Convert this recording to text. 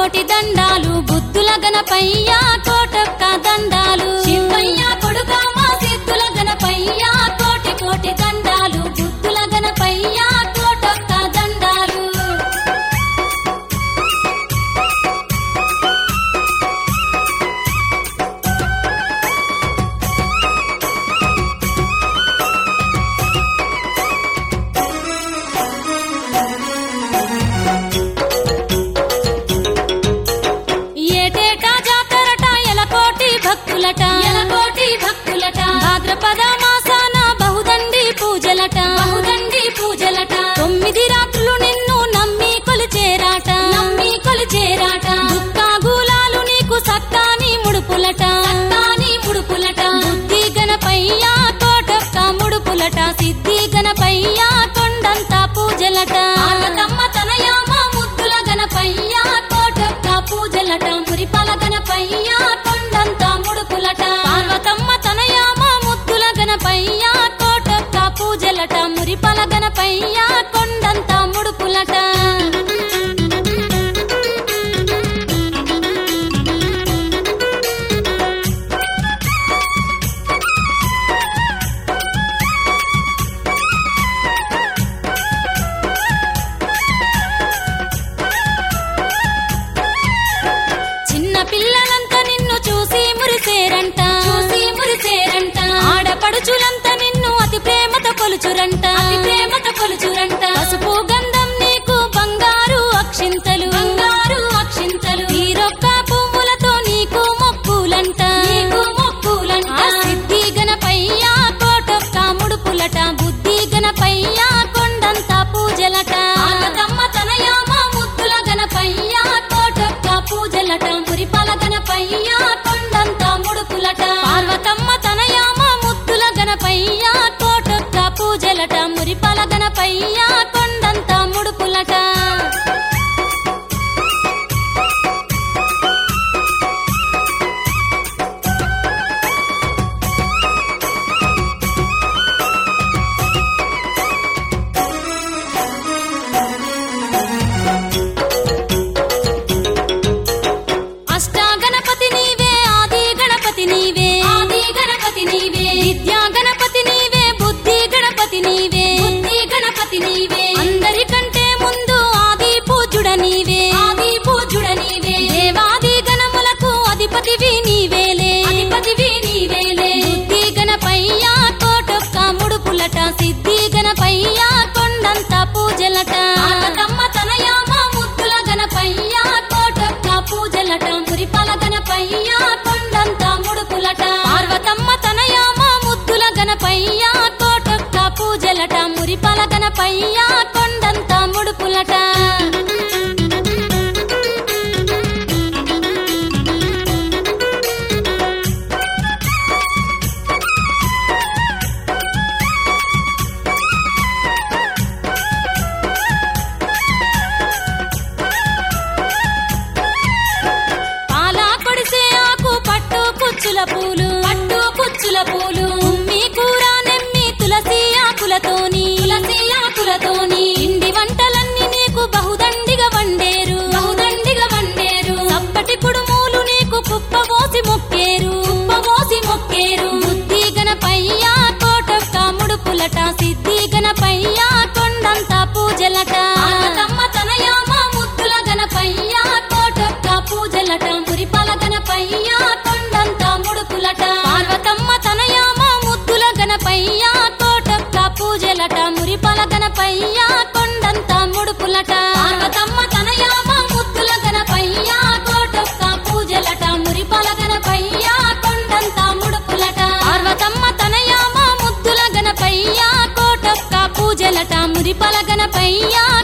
కోటి దండాలు బుద్ధుల గణపయ్య కోటొక్క దండాలు శివయ్య కొడుక మా సిద్ధుల గణపయ్య కోటి కోటి దండాలు బుద్ధుల గణపయ్య కోటొక్క దండాలు ఏటేటా జాతరట ఎలకోటి భక్తులట ఎలకోటి భక్తులట భాద్రపద మాసాన బహుదండి పూజలట బహుదండి పూజలట తొమ్మిది రాత్రులు నిన్ను నమ్మి కొలిచేరాట నమ్మి కొలిచేరాట దుఃఖాగూలాలు నీకు సక్కాని ముడుపులట సక్కాని ముడుపులట బుద్ధి గణపయ్య కోటొక్క ముడుపులట సిద్ధి గణపయ్య కొండంత పూజలట ఆగతమ్మ తనయామ ముద్దుల గణపయ్య కోటొక్క పూజలట మురిపల గణపయ్య కొండంత ముడుపులట పార్వతమ్మ తనయామ ముద్దుల గణపయ్య కోటొక్క పూజలట మురిపల గణపయ్య కొండంత ముడుపులట చిన్న పిల్లలంతా నిన్ను చూసి మురిసేరంట చూసి మురిసేరంట ఆడపడుచులంతా నిన్ను అతి ప్రేమతో కొలుచురంట అతి ప్రేమతో కొలుచురంట పసుపు గంధం నీకు బంగారు అక్షింతలు బంగారు అక్షింతలు ఈరొక్క పువ్వులతో నీకు మొక్కులంట నీకు మొక్కులంట సిద్ధి గణపయ్య కోటొక్క ముడుపులట బుద్ధి గణపయ్య కొండంత పూజలట ఆగతమ్మ తనయామ ముద్దుల గణపయ్య కోటొక్క పూజలట మురిపాల గణపయ్య కొండంత ముడుపులట పార్వతమ్మ తనయామ ముద్దుల గణపయ్య కోటొక్క పూజలట మురిపాల గణపయ్య కొండంత ముడుపులట అష్టా గణపతి నీవే ఆది గణపతి నీవే ఆది గణపతి నీవే విద్యా గణపతి నీవే బుద్ధి గణపతి నీవే బుద్ధి గణపతి నీవే అందరికంటే ముందు ఆది పూజుడ నీవే ఆది పూజుడ నీవే దేవాది గణములకు అధిపతివి నీవేలే అధిపతివి నీవేలే బుద్ధి గణపయ్య కోటొక్క ముడుపులట సిద్ధి గణపయ్య కొండంత పూజలట ఆగతమ్మ తనయామ ముద్దుల గణపయ్య కోటొక్క పూజలట మురిపాల గణపయ్య కొండంత ముడుపులట పార్వతమ్మ తనయామ ముద్దుల గణపయ్య కోటొక్క పూజలట మురిపాల గణపయ్య కొండంత ముడుపులట పాల కొడిసే ఆకు పట్టు పుచ్చుల పూలు పట్టు పుచ్చుల పూలు ఉమ్మి కూర నెమ్మి తులసి ఆకులతోని తులసి ఆకులతోని ఇండి వంటలన్నీ నీకు బహుదండిగా వండేరు బహుదండిగా వండేరు సప్పటి కుడుమూలు నీకు కుప్పబోసి మొక్కేరు కుప్పబోసి మొక్కేరు బుద్ధి గణపయ్య కోటొక్క ముడుపులట సిద్ధి గణపయ్య కొండంత పూజలట ఆగతమ్మ తనయామ ముద్దుల గణపయ్య కోటొక్క పూజలట మురిపాల గణపయ్య కొండంత ముడుపులట పార్వతమ్మ తనయామ ముద్దుల గణపయ్య కోటొక్క పూజలట మురిపాల గణపయ్య కొండంత ముడుపులట పార్వతమ్మ తనయామ ముద్దుల గణపయ్య కోటొక్క పూజలట మురిపాల గణపయ్య కొండంత ముడుపులట పార్వతమ్మ తనయామ ముద్దుల గణపయ్య కోటొక్క పూజలట మురిపాల గణపయ్య